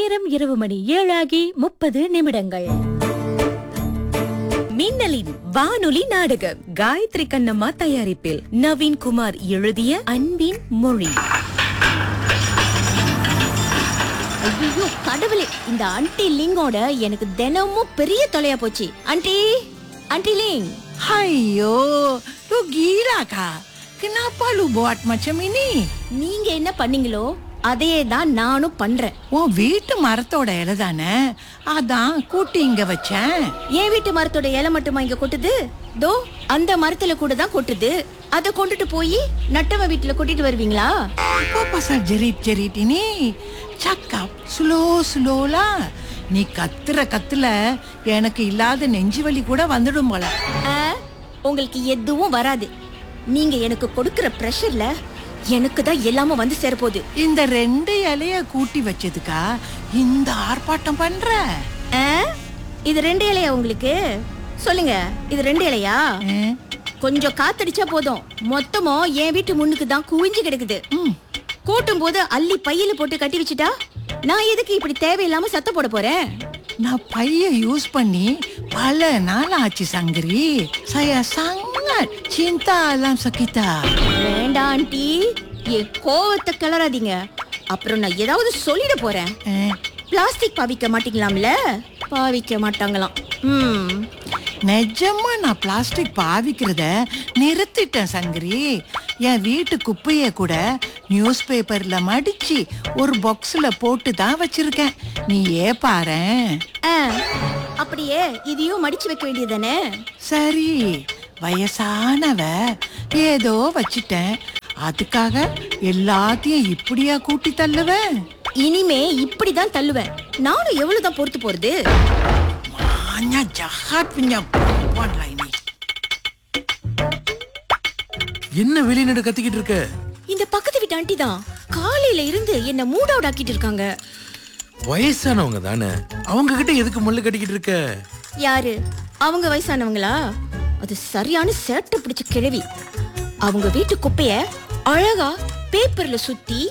நேரம் இரவு மணி ஏழாகி முப்பது நிமிடங்கள் மின்னலின் வானொலி நாடகம் காயத்ரி கண்ணம்மா தயாரிப்பில் நவீன் குமார் எழுதிய அன்பின் மொழி ஐயோ கடவுளே இந்த ஆன்ட்டி லிங்கோட எனக்கு தினமும் பெரிய தொலையா போச்சு ஆன்ட்டி ஆன்ட்டி லிங் Hayo, lu gila kak? Kenapa lu buat macam ini? நீங்க என்ன பண்ணீங்களோ அதையே தான் நானும் பண்றேன் உன் வீட்டு மரத்தோட இலை தானே அதான் கூட்டி இங்க வச்சேன் என் வீட்டு மரத்தோட இலை மட்டுமா இங்க கொட்டுது தோ அந்த மரத்துல கூட தான் கொட்டுது அத கொண்டுட்டு போய் நட்டவ வீட்டுல கொட்டிட்டு வருவீங்களா Apa pasal jerit-jerit ini? Cakap slow slow lah. நீ கத்துற கத்துல எனக்கு இல்லாத நெஞ்சு வலி கூட வந்துடும் போல ஆ, உங்களுக்கு எதுவும் வராது நீங்க எனக்கு கொடுக்கிற பிரஷர்ல எனக்கு தான் எல்லாமே வந்து சேரப்போகுது இந்த ரெண்டு இலைய கூட்டி வச்சதுக்கா இந்த ஆர்ப்பாட்டம் பண்ற ஆ? இது ரெண்டு இலையா உங்களுக்கு சொல்லுங்க இது ரெண்டு இலையா அஹ், கொஞ்சம் காத்தடிச்சா போதும் மொத்தமும் என் வீட்டு முன்னுக்கு தான் குவிஞ்சு கிடக்குது ம். கூட்டும் போது அள்ளி பையில போட்டு கட்டி வச்சுட்டா நான் எதுக்கு இப்படி தேவையில்லாம சத்தம் போட போறேன் நான் பைய யூஸ் பண்ணி பல நாள் ஆச்சு Sankari saya sangat cinta alam sekitar வேண்டாம் ஆண்டி என் கோவத்தை கிளறாதீங்க அப்புறம் நான் ஏதாவது சொல்லிட போறேன் அஹ், பிளாஸ்டிக் பாவிக்க மாட்டீங்களாம்ல பாவிக்க மாட்டாங்களாம் ம் நிஜமா நான் பிளாஸ்டிக் பாவிக்கிறத நிறுத்திட்டேன் சங்கரி என் வீட்டு குப்பைய கூட நியூஸ் பேப்பர்ல மடிச்சு ஒரு பாக்ஸ்ல போட்டு தான் வச்சிருக்கேன் நீ ஏ பாரேன் ஆ, அப்படியே இதையும் மடிச்சு வைக்க வேண்டியதானே சரி வயசானவ ஏதோ வச்சிட்டேன் அதுக்காக எல்லாத்தையும் இப்படியா கூட்டி தள்ளுவேன் இனிமே இப்படிதான் தள்ளுவேன் நானும் எவ்வளவுதான் பொறுத்து போறது Hanya jahat punya perempuan lah ini. என்ன வெளிநாடு கத்திக்கிட்டு இருக்க இந்த பக்கத்து வீட்டு ஆண்டி தான் காலையில இருந்து என்ன மூட் அவுட் ஆக்கிட்டு இருக்காங்க வயசானவங்க தானே அவங்க கிட்ட எதுக்கு முள்ளு கட்டிக்கிட்டு இருக்க யாரு அவங்க வயசானவங்களா அது சரியான சேட்டை பிடிச்ச கிழவி அவங்க வீட்டு குப்பைய அழகா பேப்பர்ல சுத்தி